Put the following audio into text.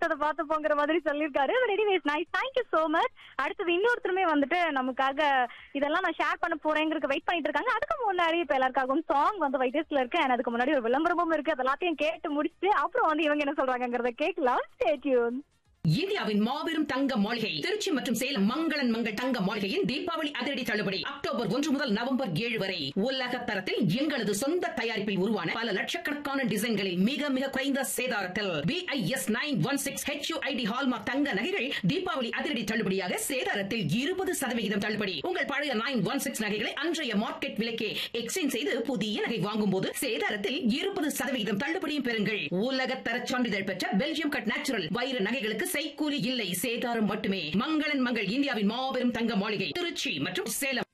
அடுத்ததை பார்த்துப்போங்கிற மாதிரி சொல்லியிருக்காரு anyways nice thank you so much அடுத்தது இன்னொருத்தருமே வந்துட்டு நமக்காக இதெல்லாம் நான் ஷேர் பண்ண போறேங்கிறதுக்கு வெயிட் பண்ணிட்டு இருக்காங்க அதுக்கு முன்னாடி இப்ப எல்லாருக்காகவும் சாங் வந்து வைட்டஸ்ல இருக்கு and அதுக்கு முன்னாடி ஒரு விளம்பரமும் இருக்கு அது எல்லாத்தையும் கேட்டு முடிச்சுட்டு அப்புறம் வந்து இவங்க என்ன சொல்றாங்கங்கிறத கேட்கலாம் Stay tuned. இந்தியாவின் மாபெரும் தங்க மாளிகை திருச்சி மற்றும் சேலம் மங்களன் மங்கள் தங்க மாளிகையின் தீபாவளி அதிரடி தள்ளுபடி அக்டோபர் ஒன்று முதல் நவம்பர் ஏழு வரை உலக தரத்தில் எங்களது சொந்த தயாரிப்பில் உருவான பல லட்சக்கணக்கான டிசைன்களில் மிக மிக குறைந்த சேதாரத்தில் BIS nine one six HUID hallmark தங்க நகைகள் தீபாவளி அதிரடி தள்ளுபடியாக சேதாரத்தில் இருபது சதவிகிதம் தள்ளுபடி உங்கள் பழைய நைன் ஒன் சிக்ஸ் நகைகளை அன்றைய மார்க்கெட் விலைக்கே எக்ஸ்சேஞ்ச் செய்து புதிய நகை வாங்கும் போது சேதாரத்தில் இருபது சதவிகிதம் தள்ளுபடியும் பெறுங்கள் உலக தர சான்றிதழ் பெற்ற பெல்ஜியம் கட் நேச்சுரல் வைர நகைகளுக்கு செய்கூலி இல்லை சேதாரம் மட்டுமே மங்களன் மங்கள் இந்தியாவின் மாபெரும் தங்க மாளிகை திருச்சி மற்றும் சேலம்